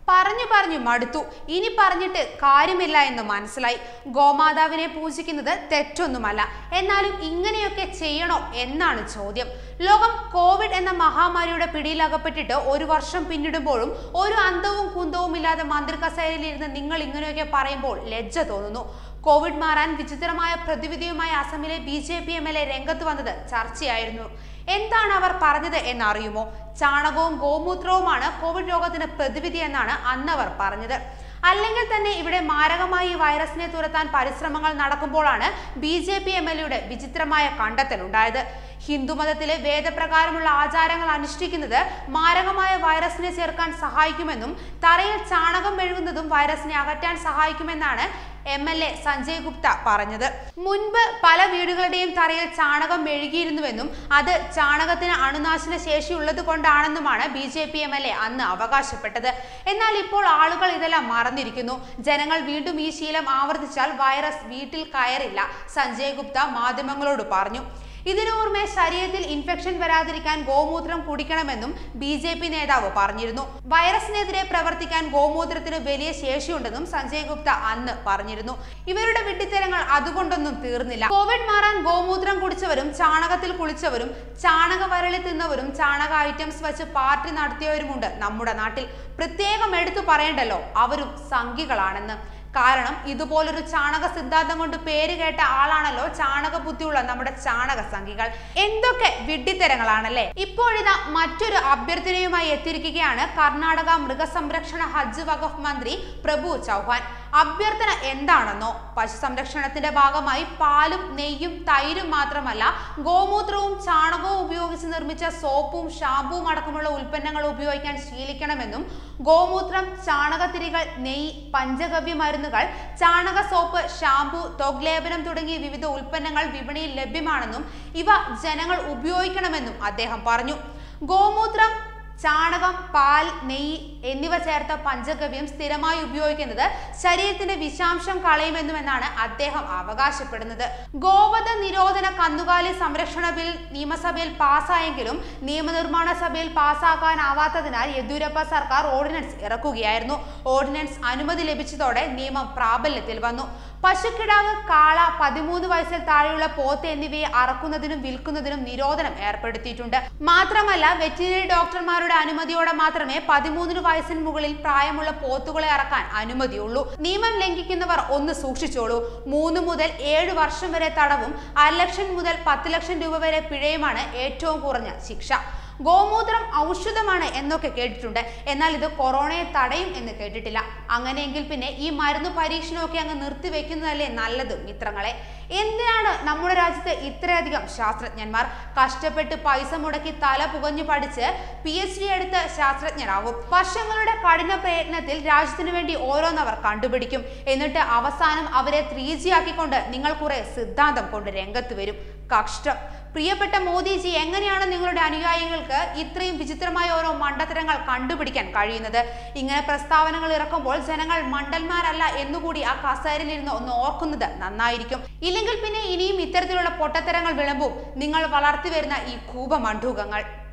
പറഞ്ഞു പറഞ്ഞു മടുത്തു ഇനി പറഞ്ഞിട്ട് കാര്യമില്ല എന്ന് മനസ്സിലായി ഗോമാതാവിനെ പൂജിക്കുന്നത് തെറ്റൊന്നുമല്ല എന്നാലും ഇങ്ങനെയൊക്കെ ചെയ്യണോ എന്നാണ് ചോദ്യം ലോകം കോവിഡ് എന്ന മഹാമാരിയുടെ പിടിയിലകപ്പെട്ടിട്ട് ഒരു വർഷം പിന്നിടുമ്പോഴും ഒരു അന്തവും കുന്തവും ഇല്ലാതെ മന്ത്രികസേരയിലിരുന്ന് നിങ്ങൾ ഇങ്ങനെയൊക്കെ പറയുമ്പോൾ ലജ്ജ തോന്നുന്നു കോവിഡ് മാറാൻ വിചിത്രമായ പ്രതിവിധിയുമായി അസമിലെ B J P M L A രംഗത്ത് വന്നത് ചർച്ചയായിരുന്നു എന്താണ് അവർ പറഞ്ഞത് എന്നറിയുമോ ചാണകവും ഗോമൂത്രവുമാണ് കോവിഡ് രോഗത്തിന് പ്രതിവിധി എന്നാണ് അന്ന് അവർ പറഞ്ഞത് അല്ലെങ്കിൽ തന്നെ ഇവിടെ മാരകമായി ഈ വൈറസിനെ തുരത്താൻ പരിശ്രമങ്ങൾ നടക്കുമ്പോഴാണ് B J P M L എയുടെ വിചിത്രമായ കണ്ടെത്തലുണ്ടായത് ഹിന്ദുമതത്തിലെ വേദപ്രകാരമുള്ള ആചാരങ്ങൾ അനുഷ്ഠിക്കുന്നത് മാരകമായ വൈറസിനെ ചേർക്കാൻ സഹായിക്കുമെന്നും തറയിൽ ചാണകം മെഴുകുന്നതും വൈറസിനെ അകറ്റാൻ സഹായിക്കുമെന്നാണ് M L A Sanjay Gupta പറഞ്ഞത് മുൻപ് പല വീടുകളുടെയും തറയിൽ ചാണകം മെഴുകിയിരുന്നുവെന്നും അത് ചാണകത്തിന് അണുനാശന ശേഷിയുള്ളത് കൊണ്ടാണെന്നുമാണ് B J P M L A അന്ന് അവകാശപ്പെട്ടത് എന്നാൽ ഇപ്പോൾ ആളുകൾ ഇതെല്ലാം മറന്നിരിക്കുന്നു ജനങ്ങൾ വീണ്ടും ഈ ശീലം ആവർത്തിച്ചാൽ വൈറസ് വീട്ടിൽ കയറില്ല സഞ്ജയ് ഗുപ്ത മാധ്യമങ്ങളോട് പറഞ്ഞു ഇതിനു പുറമെ ശരീരത്തിൽ ഇൻഫെക്ഷൻ വരാതിരിക്കാൻ ഗോമൂത്രം കുടിക്കണമെന്നും ബി ജെ പി നേതാവ് പറഞ്ഞിരുന്നു വൈറസിനെതിരെ പ്രവർത്തിക്കാൻ ഗോമൂത്രത്തിന് വലിയ ശേഷിയുണ്ടെന്നും സഞ്ജയ് ഗുപ്ത അന്ന് പറഞ്ഞിരുന്നു ഇവരുടെ വിഡ്ഢിത്തരങ്ങൾ അതുകൊണ്ടൊന്നും തീർന്നില്ല കോവിഡ് മാറാൻ ഗോമൂത്രം കുടിച്ചവരും ചാണകത്തിൽ കുളിച്ചവരും ചാണക വരളി തിന്നവരും ചാണക ഐറ്റംസ് വെച്ച് പാർട്ടി നടത്തിയവരുമുണ്ട് നമ്മുടെ നാട്ടിൽ പ്രത്യേകം എടുത്തു പറയണ്ടല്ലോ അവരും സംഘികളാണെന്ന് കാരണം ഇതുപോലൊരു ചാണക സിദ്ധാന്തം കൊണ്ട് പേര് കേട്ട ആളാണല്ലോ ചാണക ബുദ്ധിയുള്ള നമ്മുടെ ചാണക സംഘികൾ എന്തൊക്കെ വിഡ്ഢിത്തരങ്ങളാണല്ലേ ഇപ്പോഴിതാ മറ്റൊരു അഭ്യർത്ഥനയുമായി എത്തിയിരിക്കുകയാണ് കർണാടക മൃഗസംരക്ഷണ ഹജ്ജ് വഖഫ് മന്ത്രി പ്രഭു ചൗഹാൻ അഭ്യർത്ഥന എന്താണെന്നോ പശു സംരക്ഷണത്തിന്റെ ഭാഗമായി പാലും നെയ്യും തൈരും മാത്രമല്ല ഗോമൂത്രവും ചാണകവും ഉപയോഗിച്ച് നിർമ്മിച്ച സോപ്പും ഷാമ്പുവും അടക്കമുള്ള ഉൽപ്പന്നങ്ങൾ ഉപയോഗിക്കാൻ ശീലിക്കണമെന്നും ഗോമൂത്രം ചാണകത്തിരികൾ നെയ്യ് പഞ്ചഗവ്യ മരുന്നുകൾ ചാണക സോപ്പ് ഷാമ്പു ത്വഗ്ലേപനം തുടങ്ങിയ വിവിധ ഉൽപ്പന്നങ്ങൾ വിപണിയിൽ ലഭ്യമാണെന്നും ഇവ ജനങ്ങൾ ഉപയോഗിക്കണമെന്നും അദ്ദേഹം പറഞ്ഞു ഗോമൂത്രം ചാണകം പാൽ നെയ്യ് എന്നിവ ചേർത്ത പഞ്ചഗവ്യം സ്ഥിരമായി ഉപയോഗിക്കുന്നത് ശരീരത്തിന്റെ വിഷാംശം കളയുമെന്നുമെന്നാണ് അദ്ദേഹം അവകാശപ്പെടുന്നത് ഗോവധ നിരോധന കന്നുകാലി സംരക്ഷണ ബിൽ നിയമസഭയിൽ പാസ്സായെങ്കിലും നിയമനിർമ്മാണ സഭയിൽ പാസ്സാക്കാനാവാത്തതിനാൽ യെദ്യൂരപ്പ സർക്കാർ ഓർഡിനൻസ് ഇറക്കുകയായിരുന്നു ഓർഡിനൻസ് അനുമതി ലഭിച്ചതോടെ നിയമം പ്രാബല്യത്തിൽ വന്നു പശുക്കിടാവ് കാള പതിമൂന്ന് വയസ്സിൽ താഴെയുള്ള പോത്ത് എന്നിവയെ അറക്കുന്നതിനും വിൽക്കുന്നതിനും നിരോധനം ഏർപ്പെടുത്തിയിട്ടുണ്ട് മാത്രമല്ല വെറ്റിനറി ഡോക്ടർമാരുടെ അനുമതിയോടെ മാത്രമേ പതിമൂന്നിന് വയസ്സിന് മുകളിൽ പ്രായമുള്ള പോത്തുകളെ അറക്കാൻ അനുമതിയുള്ളൂ നിയമം ലംഘിക്കുന്നവർ ഒന്ന് സൂക്ഷിച്ചോളൂ മൂന്ന് മുതൽ ഏഴ് വർഷം വരെ തടവും അര ലക്ഷം മുതൽ പത്ത് ലക്ഷം രൂപ വരെ പിഴയുമാണ് ഏറ്റവും കുറഞ്ഞ ശിക്ഷ ഗോമൂത്രം ഔഷധമാണ് എന്നൊക്കെ കേട്ടിട്ടുണ്ട് എന്നാൽ ഇത് കൊറോണയെ തടയും എന്ന് കേട്ടിട്ടില്ല അങ്ങനെയെങ്കിൽ പിന്നെ ഈ മരുന്ന് പരീക്ഷണമൊക്കെ അങ്ങ് നിർത്തിവെക്കുന്നതല്ലേ നല്ലത് മിത്രങ്ങളെ എന്തിനാണ് നമ്മുടെ രാജ്യത്ത് ഇത്രയധികം ശാസ്ത്രജ്ഞന്മാർ കഷ്ടപ്പെട്ട് പൈസ മുടക്കി തല പുകഞ്ഞു പഠിച്ച് പി എച്ച് ഡി എടുത്ത് ശാസ്ത്രജ്ഞരാകും വർഷങ്ങളുടെ കഠിന പ്രയത്നത്തിൽ രാജ്യത്തിനു വേണ്ടി ഓരോന്നവർ കണ്ടുപിടിക്കും എന്നിട്ട് അവസാനം അവരെ ത്രീ ജി ആക്കിക്കൊണ്ട് നിങ്ങൾ കുറെ സിദ്ധാന്തം കൊണ്ട് രംഗത്ത് വരും കഷ്ടം പ്രിയപ്പെട്ട മോദിജി എങ്ങനെയാണ് നിങ്ങളുടെ അനുയായികൾക്ക് ഇത്രയും വിചിത്രമായ ഓരോ മണ്ടത്തരങ്ങൾ കണ്ടുപിടിക്കാൻ കഴിയുന്നത് ഇങ്ങനെ പ്രസ്താവനകൾ ഇറക്കുമ്പോൾ ജനങ്ങൾ മണ്ടന്മാരല്ല എന്നുകൂടി ആ കസേരയിൽ ഇരുന്ന് ഒന്ന് ഓർക്കുന്നത് നന്നായിരിക്കും ഇല്ലെങ്കിൽ പിന്നെ ഇനിയും ഇത്തരത്തിലുള്ള പൊട്ടത്തരങ്ങൾ വിളമ്പും നിങ്ങൾ വളർത്തി വരുന്ന ഈ കൂപമണ്ഡൂകങ്ങൾ